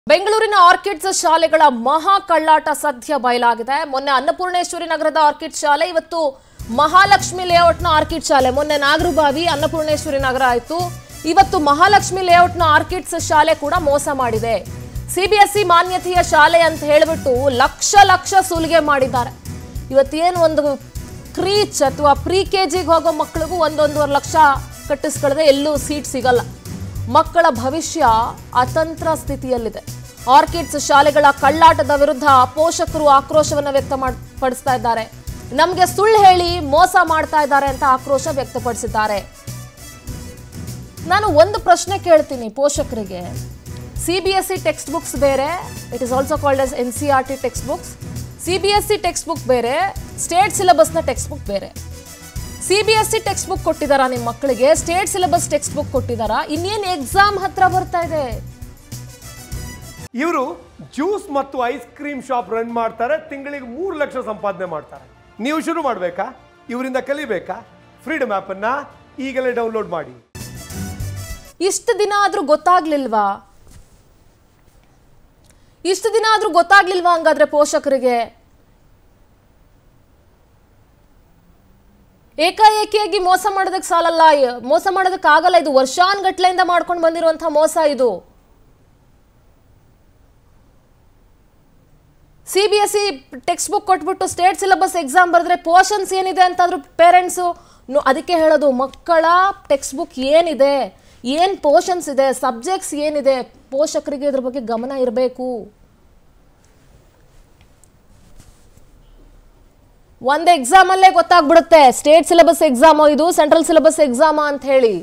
ಬೆಂಗಳೂರಿನ ಆರ್ಕಿಡ್ಸ್ ಶಾಲೆಗಳ ಮಹಾ ಕಳ್ಳಾಟ ಸದ್ಯ ಬಯಲಾಗಿದೆ ಮೊನ್ನೆ ಅನ್ನಪೂರ್ಣೇಶ್ವರಿ ನಗರದ ಆರ್ಕಿಡ್ ಶಾಲೆ ಇವತ್ತು ಮಹಾಲಕ್ಷ್ಮಿ ಲೇಔಟ್ನ ಆರ್ಕಿಡ್ ಶಾಲೆ ಮೊನ್ನೆ ನಾಗರಬಾವಿ ಅನ್ನಪೂರ್ಣೇಶ್ವರಿ ನಗರ ಆಯ್ತು ಇವತ್ತು ಮಹಾಲಕ್ಷ್ಮಿ ಲೇಔಟ್ನ ಆರ್ಕಿಡ್ಸ್ ಶಾಲೆ ಕೂಡ ಮೋಸ ಮಾಡಿದೆ ಸಿಬಿಎಸ್ಇ ಮಾನ್ಯತೆಯ ಶಾಲೆ ಅಂತ ಹೇಳಿಬಿಟ್ಟು ಲಕ್ಷ ಲಕ್ಷ ಸುಲಿಗೆ ಮಾಡಿದ್ದಾರೆ ಇವತ್ತೇನು ಒಂದು ಕ್ರೀಚ್ ಅಥವಾ ಪ್ರಿ ಕೆ ಜಿಗೆ ಹೋಗೋ ಮಕ್ಕಳಿಗೂ ಒಂದೊಂದೂವರೆ ಲಕ್ಷ ಕಟ್ಟಿಸ್ಕೊಳ್ಳದೆ ಎಲ್ಲೂ ಸೀಟ್ ಸಿಗಲ್ಲ ಮಕ್ಕಳ ಭವಿಷ್ಯ ಅತಂತ್ರ ಸ್ಥಿತಿಯಲ್ಲಿದೆ ಆರ್ಕಿಡ್ಸ್ ಶಾಲೆಗಳ ಕಳ್ಳಾಟದ ವಿರುದ್ಧ ಪೋಷಕರು ಆಕ್ರೋಶವನ್ನು ವ್ಯಕ್ತ ಮಾಡ್- ಪಡಿಸ್ತಾ ಇದ್ದಾರೆ ನಮಗೆ ಸುಳ್ಳು ಹೇಳಿ ಮೋಸ ಮಾಡ್ತಾ ಇದ್ದಾರೆ ಅಂತ ಆಕ್ರೋಶ ವ್ಯಕ್ತಪಡಿಸಿದ್ದಾರೆ ನಾನು ಒಂದು ಪ್ರಶ್ನೆ ಕೇಳ್ತೀನಿ ಪೋಷಕರಿಗೆ C B S C textbooks ಬೇರೆ it is also called S N C R T textbooks C B S C textbook ಬೇರೆ ಸ್ಟೇಟ್ ಸಿಲೆಬಸ್ನ ಟೆಕ್ಸ್ಟ್ ಬುಕ್ ಬೇರೆ C B S C textbook ಕೊಟ್ಟಿದ್ದಾರಾ ನಿಮ್ಮ ಮಕ್ಕಳಿಗೆ state syllabus textbook ಕೊಟ್ಟಿದ್ದಾರಾ ಇನ್ನೇನು exam ಹತ್ರ ಬರ್ತಾ ಇದೆ ಇವರು ಜ್ಯೂಸ್ ಮತ್ತು ಐಸ್ ಕ್ರೀಮ್ ಶಾಪ್ ರನ್ ಮಾಡ್ತಾರೆ ತಿಂಗಳಿಗೆ ಮೂರು ಲಕ್ಷ ಸಂಪಾದನೆ ಮಾಡ್ತಾರೆ ನೀವು ಶುರು ಮಾಡಬೇಕಾ ಇವರಿಂದ ಕಲಿಬೇಕಾ ಫ್ರೀಡಮ್ ಆ್ಯಪನ್ನು ಈಗಲೇ ಡೌನ್ಲೋಡ್ ಮಾಡಿ ಇಷ್ಟು ದಿನ ಆದ್ರೂ ಗೊತ್ತಾಗ್ಲಿಲ್ವಾ ಇಷ್ಟು ದಿನ ಆದ್ರೂ ಗೊತ್ತಾಗ್ಲಿಲ್ವಾ ಹಂಗಾದ್ರೆ ಪೋಷಕರಿಗೆ ಏಕಾಏಕಿಯಾಗಿ ಮೋಸ ಮಾಡೋದಕ್ಕೆ ಸಾಲಲ್ಲ ಮೋಸ ಮಾಡೋದಕ್ಕೆ ಆಗಲ್ಲ ಇದು ವರ್ಷಾನ್ಗಟ್ಲೆಯಿಂದ ಮಾಡ್ಕೊಂಡು ಬಂದಿರುವಂತಹ ಮೋಸ ಇದು C B S C textbook ಕೊಟ್ಬಿಟ್ಟು ಸ್ಟೇಟ್ ಸಿಲೆಬಸ್ ಎಕ್ಸಾಮ್ ಬರೆದ್ರೆ ಪೋರ್ಷನ್ಸ್ ಏನಿದೆ ಅಂತಾದ್ರೂ ಪೇರೆಂಟ್ಸು ಅದಕ್ಕೆ ಹೇಳೋದು ಮಕ್ಕಳ ಟೆಕ್ಸ್ಟ್ ಬುಕ್ ಏನಿದೆ ಏನು ಪೋರ್ಷನ್ಸ್ ಇದೆ ಸಬ್ಜೆಕ್ಟ್ಸ್ ಏನಿದೆ ಪೋಷಕರಿಗೆ ಇದ್ರ ಬಗ್ಗೆ ಗಮನ ಇರಬೇಕು ಒಂದು ಎಕ್ಸಾಮಲ್ಲೇ ಗೊತ್ತಾಗ್ಬಿಡುತ್ತೆ ಸ್ಟೇಟ್ ಸಿಲೆಬಸ್ ಎಕ್ಸಾಮೋ ಇದು ಸೆಂಟ್ರಲ್ ಸಿಲೆಬಸ್ ಎಕ್ಸಾಮಾ ಅಂತ ಹೇಳಿ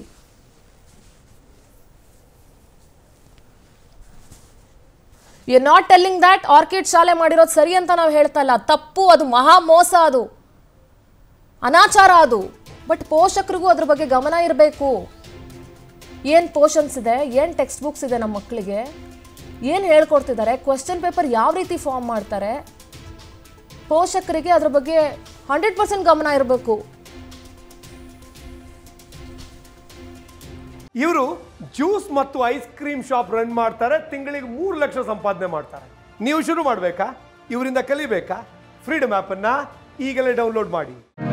you not telling that Orchid ಶಾಲೆ ಮಾಡಿರೋದು ಸರಿ ಅಂತ ನಾವು ಹೇಳ್ತಾ ಇಲ್ಲ ತಪ್ಪು ಅದು ಮಹಾ ಮೋಸ ಅದು ಅನಾಚಾರ ಅದು ಬಟ್ ಪೋಷಕರಿಗೂ ಅದ್ರ ಬಗ್ಗೆ ಗಮನ ಇರಬೇಕು ಏನು ಪೋರ್ಷನ್ಸ್ ಇದೆ ಏನು ಟೆಕ್ಸ್ಟ್ ಬುಕ್ಸ್ ಇದೆ ನಮ್ಮ ಮಕ್ಕಳಿಗೆ ಏನು ಹೇಳ್ಕೊಡ್ತಿದ್ದಾರೆ ಕ್ವೆಶ್ಚನ್ ಪೇಪರ್ ಯಾವ ರೀತಿ ಫಾರ್ಮ್ ಮಾಡ್ತಾರೆ ಪೋಷಕರಿಗೆ ಅದ್ರ ಬಗ್ಗೆ ಹಂಡ್ರೆಡ್ ಪರ್ಸೆಂಟ್ ಗಮನ ಇರಬೇಕು ಇವರು ಜ್ಯೂಸ್ ಮತ್ತು ಐಸ್ ಕ್ರೀಮ್ ಶಾಪ್ ರನ್ ಮಾಡ್ತಾರೆ ತಿಂಗಳಿಗೆ ಮೂರು ಲಕ್ಷ ಸಂಪಾದನೆ ಮಾಡ್ತಾರೆ ನೀವು ಶುರು ಮಾಡಬೇಕಾ ಇವರಿಂದ ಕಲಿಬೇಕಾ ಫ್ರೀಡಮ್ ಆ್ಯಪನ್ನು ಈಗಲೇ ಡೌನ್ಲೋಡ್ ಮಾಡಿ